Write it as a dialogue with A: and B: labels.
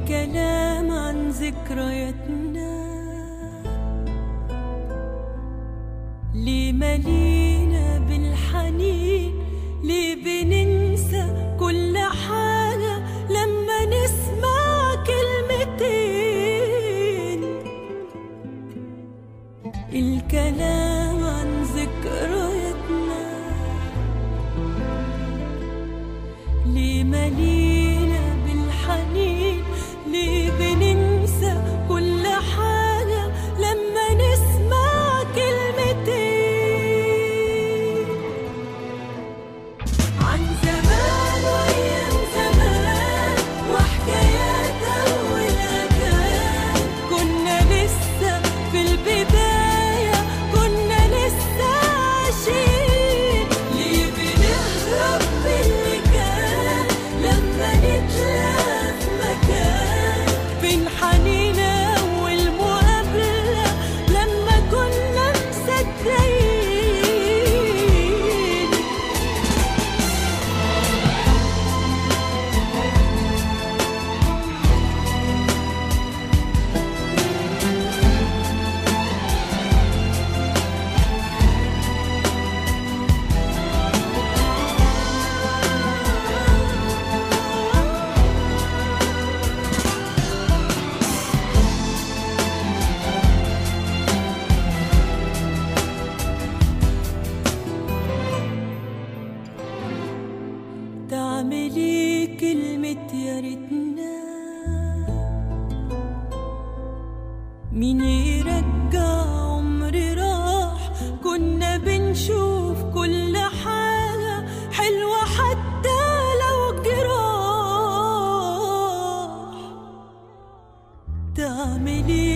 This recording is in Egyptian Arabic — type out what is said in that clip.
A: الكلام عن ذكرياتنا ليه ملينا بالحنين ليه بننسى كل حاجة لما نسمع كلمتين الكلام عن ذكرياتنا ليه ملينا بالحنين ليه بننسى كل حاجة لما نسمع كلمتين عن زمان وأيام زمان وحكايات أول كان كنا لسه في البداية كنا لسه عايشين ليه بنهرب من اللي كان لما نتلاقى في مكان فين حنين أول مقابلة لما كنا مصدقين تعملي كلمة يا ريتنا مين يرجع عمري راح كنا بنشوف كل حاجة حلوة حتى لو جراح تعملي